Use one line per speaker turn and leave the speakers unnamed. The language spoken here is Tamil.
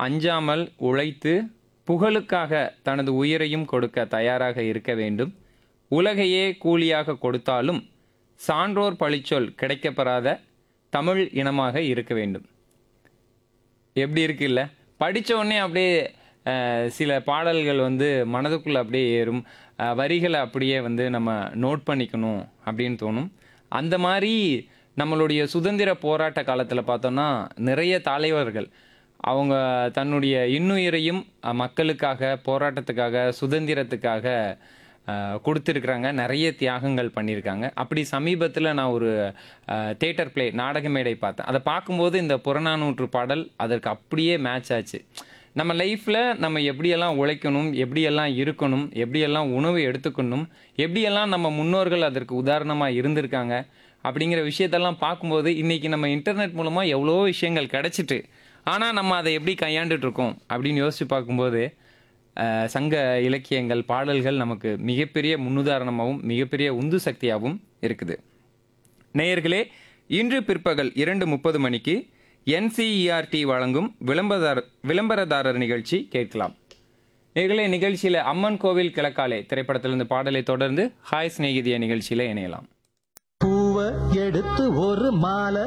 அஞ்சாமல் உழைத்து புகழுக்காக தனது உயிரையும் கொடுக்க தயாராக இருக்க வேண்டும் உலகையே கூலியாக கொடுத்தாலும் சான்றோர் பழிச்சொல் கிடைக்கப்பெறாத தமிழ் இனமாக இருக்க வேண்டும் எப்படி இருக்குல்ல படிச்ச உடனே அப்படியே அஹ், சில பாடல்கள் வந்து மனதுக்குள்ள அப்படியே ஏறும் அஹ், வரிகளை அப்படியே வந்து நம்ம நோட் பண்ணிக்கணும் அப்படின்னு தோணும் அந்த மாதிரி நம்மளுடைய சுதந்திர போராட்ட காலத்தில் பார்த்தோம்னா நிறைய தலைவர்கள் அவங்க தன்னுடைய இன்னுயிரையும் அஹ், மக்களுக்காக போராட்டத்துக்காக சுதந்திரத்துக்காக அஹ், கொடுத்திருக்கிறாங்க நிறைய தியாகங்கள் பண்ணியிருக்காங்க அப்படி சமீபத்தில் நான் ஒரு தேட்டர் பிளே நாடக மேடை பார்த்தேன் அதை பார்க்கும்போது இந்த புறநானூற்று பாடல் அதற்கு அப்படியே மேட்ச் ஆச்சு நம்ம லைஃப்பில் நம்ம எப்படியெல்லாம் உழைக்கணும் எப்படியெல்லாம் இருக்கணும் எப்படியெல்லாம் உணவு எடுத்துக்கணும் எப்படியெல்லாம் நம்ம முன்னோர்கள் அதற்கு உதாரணமாக இருந்திருக்காங்க அப்படிங்கிற விஷயத்தெல்லாம் பார்க்கும்போது இன்றைக்கி நம்ம இன்டர்நெட் மூலமாக எவ்வளோ விஷயங்கள் கிடச்சிட்டு ஆனால் நம்ம அதை எப்படி கையாண்டுட்டு இருக்கோம் அப்படின்னு யோசித்து பார்க்கும்போது அஹ், சங்க இலக்கியங்கள் பாடல்கள் நமக்கு மிகப்பெரிய முன்னுதாரணமாகவும் மிகப்பெரிய உந்து சக்தியாகவும் இருக்குது நேயர்களே இன்று பிற்பகல் இரண்டு முப்பது மணிக்கு என்சிஇஆர்டி வழங்கும் விளம்பரதார விளம்பரதாரர் நிகழ்ச்சி கேட்கலாம் நேயர்களே நிகழ்ச்சியில் அம்மன் கோவில் கிழக்காலே திரைப்படத்திலிருந்து பாடலை தொடர்ந்து ஹாய் சிநேகிதிய நிகழ்ச்சியில் இணையலாம்
பூவ எடுத்து ஒரு மாலை